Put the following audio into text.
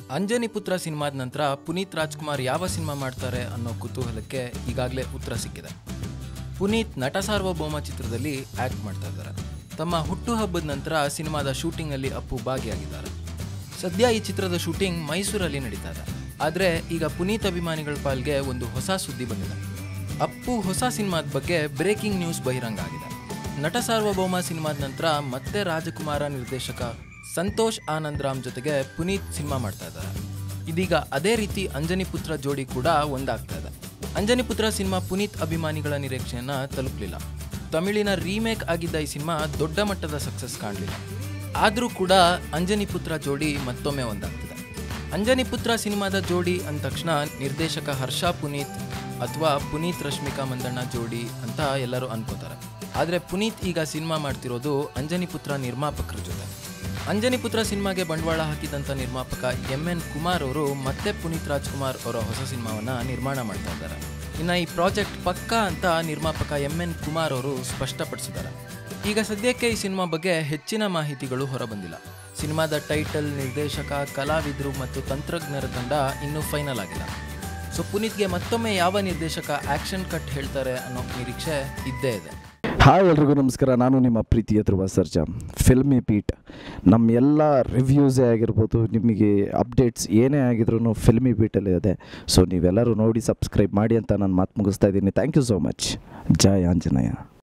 ಅಂಜನಿ ಪುತ್ರ ಸಿನಿಮಾದ ನಂತರ ಪುನೀತ್ ರಾಜ್ಕುಮಾರ್ ಯಾವ ಸಿನಿಮಾ ಮಾಡ್ತಾರೆ ಅನ್ನೋ ಕುತೂಹಲಕ್ಕೆ ಈಗಾಗಲೇ ಉತ್ತರ ಸಿಕ್ಕಿದೆ ಪುನೀತ್ ನಟ ಸಾರ್ವಭೌಮ ಚಿತ್ರದಲ್ಲಿ ಆ್ಯಕ್ಟ್ ಮಾಡ್ತಾ ಇದ್ದಾರೆ ತಮ್ಮ ಹುಟ್ಟುಹಬ್ಬದ ನಂತರ ಸಿನಿಮಾದ ಶೂಟಿಂಗಲ್ಲಿ ಅಪ್ಪು ಭಾಗಿಯಾಗಿದ್ದಾರೆ ಸದ್ಯ ಈ ಚಿತ್ರದ ಶೂಟಿಂಗ್ ಮೈಸೂರಲ್ಲಿ ನಡೀತಾ ಇದೆ ಆದರೆ ಈಗ ಪುನೀತ್ ಅಭಿಮಾನಿಗಳ ಪಾಲ್ಗೆ ಒಂದು ಹೊಸ ಸುದ್ದಿ ಬಂದಿದೆ ಅಪ್ಪು ಹೊಸ ಸಿನಿಮಾದ ಬಗ್ಗೆ ಬ್ರೇಕಿಂಗ್ ನ್ಯೂಸ್ ಬಹಿರಂಗ ಆಗಿದೆ ನಟ ಸಾರ್ವಭೌಮ ಸಿನಿಮಾದ ನಂತರ ಮತ್ತೆ ರಾಜಕುಮಾರ ನಿರ್ದೇಶಕ ಸಂತೋಷ್ ಆನಂದ್ ರಾಮ್ ಜೊತೆಗೆ ಪುನೀತ್ ಸಿನಿಮಾ ಮಾಡ್ತಾ ಇದ್ದಾರೆ ಇದೀಗ ಅದೇ ರೀತಿ ಅಂಜನಿ ಪುತ್ರ ಜೋಡಿ ಕೂಡ ಒಂದಾಗ್ತಾ ಇದೆ ಅಂಜನಿ ಪುತ್ರ ಸಿನಿಮಾ ಪುನೀತ್ ಅಭಿಮಾನಿಗಳ ನಿರೀಕ್ಷೆಯನ್ನ ತಲುಪಲಿಲ್ಲ ತಮಿಳಿನ ರೀಮೇಕ್ ಆಗಿದ್ದ ಈ ಸಿನಿಮಾ ದೊಡ್ಡ ಮಟ್ಟದ ಸಕ್ಸಸ್ ಕಾಣಲಿಲ್ಲ ಆದರೂ ಕೂಡ ಅಂಜನಿ ಪುತ್ರ ಜೋಡಿ ಮತ್ತೊಮ್ಮೆ ಒಂದಾಗ್ತಿದೆ ಅಂಜನಿ ಪುತ್ರ ಸಿನಿಮಾದ ಜೋಡಿ ಅಂದ ತಕ್ಷಣ ನಿರ್ದೇಶಕ ಹರ್ಷ ಪುನೀತ್ ಅಥವಾ ಪುನೀತ್ ರಶ್ಮಿಕಾ ಮಂದಣ್ಣ ಜೋಡಿ ಅಂತ ಎಲ್ಲರೂ ಅನ್ಕೋತಾರೆ ಆದರೆ ಪುನೀತ್ ಈಗ ಸಿನಿಮಾ ಮಾಡ್ತಿರೋದು ಅಂಜನಿ ಪುತ್ರ ನಿರ್ಮಾಪಕರ ಜೊತೆ ಅಂಜನಿ ಪುತ್ರ ಸಿನಿಮಾಗೆ ಬಂಡವಾಳ ಹಾಕಿದಂಥ ನಿರ್ಮಾಪಕ ಎಂ ಎನ್ ಕುಮಾರ್ ಅವರು ಮತ್ತೆ ಪುನೀತ್ ರಾಜ್ಕುಮಾರ್ ಅವರ ಹೊಸ ಸಿನಿಮಾವನ್ನ ನಿರ್ಮಾಣ ಮಾಡ್ತಾ ಇದ್ದಾರೆ ಇನ್ನು ಈ ಪ್ರಾಜೆಕ್ಟ್ ಪಕ್ಕಾ ಅಂತ ನಿರ್ಮಾಪಕ ಎಂ ಎನ್ ಕುಮಾರ್ ಅವರು ಸ್ಪಷ್ಟಪಡಿಸಿದ್ದಾರೆ ಈಗ ಸದ್ಯಕ್ಕೆ ಈ ಸಿನಿಮಾ ಬಗ್ಗೆ ಹೆಚ್ಚಿನ ಮಾಹಿತಿಗಳು ಹೊರಬಂದಿಲ್ಲ ಸಿನಿಮಾದ ಟೈಟಲ್ ನಿರ್ದೇಶಕ ಕಲಾವಿದರು ಮತ್ತು ತಂತ್ರಜ್ಞರ ತಂಡ ಇನ್ನೂ ಫೈನಲ್ ಆಗಿಲ್ಲ ಸೊ ಪುನೀತ್ಗೆ ಮತ್ತೊಮ್ಮೆ ಯಾವ ನಿರ್ದೇಶಕ ಆಕ್ಷನ್ ಕಟ್ ಹೇಳ್ತಾರೆ ಅನ್ನೋ ನಿರೀಕ್ಷೆ ಇದ್ದೇ ಇದೆ ಹಾಯ್ ಎಲ್ರಿಗೂ ನಮಸ್ಕಾರ ನಾನು ನಿಮ್ಮ ಪ್ರೀತಿಯ ಧ್ರುವ ಸರ್ಜಾ ಫಿಲ್ಮಿ ಪೀಟ್ ನಮ್ಮ ಎಲ್ಲ ರಿವ್ಯೂಸೇ ಆಗಿರ್ಬೋದು ನಿಮಗೆ ಅಪ್ಡೇಟ್ಸ್ ಏನೇ ಆಗಿದ್ರು ಫಿಲ್ಮಿ ಬೀಟಲ್ಲೇ ಇದೆ ಸೊ ನೀವೆಲ್ಲರೂ ನೋಡಿ ಸಬ್ಸ್ಕ್ರೈಬ್ ಮಾಡಿ ಅಂತ ನಾನು ಮಾತು ಮುಗಿಸ್ತಾ ಇದ್ದೀನಿ ಥ್ಯಾಂಕ್ ಯು ಸೋ ಮಚ್ ಜೈ ಆಂಜನೇಯ